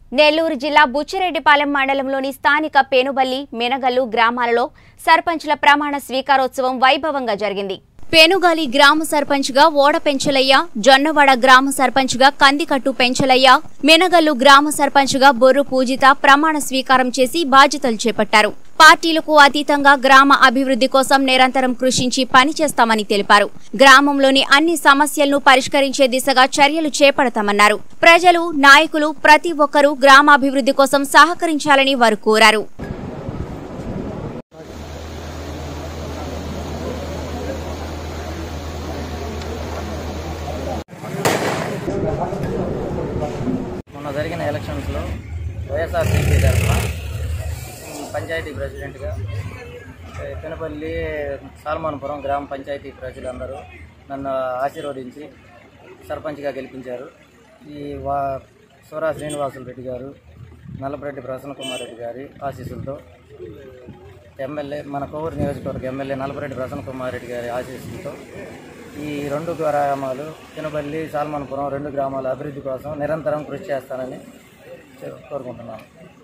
నెల్లూరు జిల్లా బుచ్చిరెడ్డిపాలెం మండలంలోని స్థానిక పేనుబల్లి మెనగల్లు గ్రామాలలో సర్పంచ్ల ప్రమాణ స్వీకారోత్సవం వైభవంగా జరిగింది పేనుగాలి గ్రామ సర్పంచ్గా ఓడ పెంచలయ్య జొన్నవాడ గ్రామ సర్పంచ్గా కందికట్టు పెంచలయ్య మెనగల్లు గ్రామ సర్పంచ్గా బొర్రు పూజిత ప్రమాణ స్వీకారం చేసి బాధ్యతలు చేపట్టారు పార్టీలకు అతీతంగా గ్రామ అభివృద్ధి కోసం నిరంతరం కృషించి పనిచేస్తామని తెలిపారు గ్రామంలోని అన్ని సమస్యలను పరిష్కరించే దిశగా చర్యలు చేపడతామన్నారు ప్రజలు నాయకులు ప్రతి ఒక్కరూ గ్రామాభివృద్ధి కోసం సహకరించాలని వారు కోరారు మొన్న జరిగిన ఎలక్షన్స్లో వైఎస్ఆర్సీపీ తరఫున ఉమ్, పంచాయతీ ప్రెసిడెంట్గా ఏ, పెనపల్లి సాల్మాన్పురం గ్రామ పంచాయతీ ప్రజలందరూ నన్ను ఆశీర్వదించి సర్పంచ్గా గెలిపించారు ఈ వా సూరా శ్రీనివాసులు రెడ్డి గారు నల్లపరెడ్డి ప్రసన్న కుమార్ రెడ్డి గారి ఆశీస్సులతో ఎమ్మెల్యే మన కోవూరు నియోజకవర్గ ఎమ్మెల్యే నల్లపరెడ్డి ప్రసన్న కుమార్ రెడ్డి గారి ఆశీస్సులతో ఈ రెండు గ్రామాలు తినబల్లి సాల్మాన్పురం రెండు గ్రామాల అభివృద్ధి కోసం నిరంతరం కృషి చేస్తానని చె- కోరుకుంటున్నాను